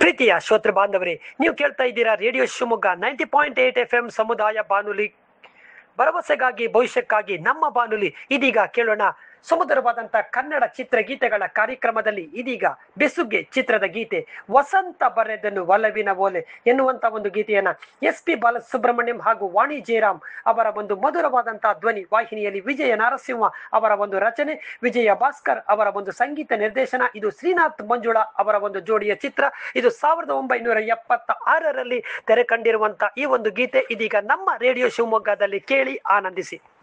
ಪ್ರೀತಿಯ ಶ್ರೋತೃ ಬಾಂಧವರೇ ನೀವು ಕೇಳ್ತಾ ಇದ್ದೀರಾ radio Shivamogga ninety point eight F M ಸಮುದಾಯ ಬಾನುಲಿ ಭರವಸೆಗಾಗಿ ಭವಿಷ್ಯಕ್ಕಾಗಿ ನಮ್ಮ ಬಾನುಲಿ ಇದೀಗ ಕೇಳೋಣ ಸುಮಧುರವಾದಂಥ ಕನ್ನಡ ಚಿತ್ರಗೀತೆಗಳ ಕಾರ್ಯಕ್ರಮದಲ್ಲಿ ಇದೀಗ ಬೆಸುಗೆ ಚಿತ್ರದ ಗೀತೆ ವಸಂತ ಬರೆದನು ಒಲವಿನ ಓಲೆ ಎನ್ನುವಂತ ಒಂದು ಗೀತೆಯನ್ನ ಎಸ್ ಪಿ ಬಾಲಸುಬ್ರಹ್ಮಣ್ಯಂ ಹಾಗೂ ವಾಣಿ ಜಯರಾಮ್ ಅವರ ಒಂದು ಮಧುರವಾದಂತಹ ಧ್ವನಿ ವಾಹಿನಿಯಲ್ಲಿ ವಿಜಯ ನರಸಿಂಹ ಅವರ ಒಂದು ರಚನೆ ವಿಜಯ ಭಾಸ್ಕರ್ ಅವರ ಒಂದು ಸಂಗೀತ ನಿರ್ದೇಶನ ಇದು ಶ್ರೀನಾಥ್ ಮಂಜುಳಾ ಅವರ ಒಂದು ಜೋಡಿಯ ಚಿತ್ರ ಇದು ಸಾವಿರದ ಒಂಬೈನೂರ ಎಪ್ಪತ್ತ ಆರರಲ್ಲಿ ತೆರೆ ಕಂಡಿರುವಂತ ಈ ಒಂದು ಗೀತೆ ಇದೀಗ ನಮ್ಮ ರೇಡಿಯೋ ಶಿವಮೊಗ್ಗದಲ್ಲಿ ಕೇಳಿ ಆನಂದಿಸಿ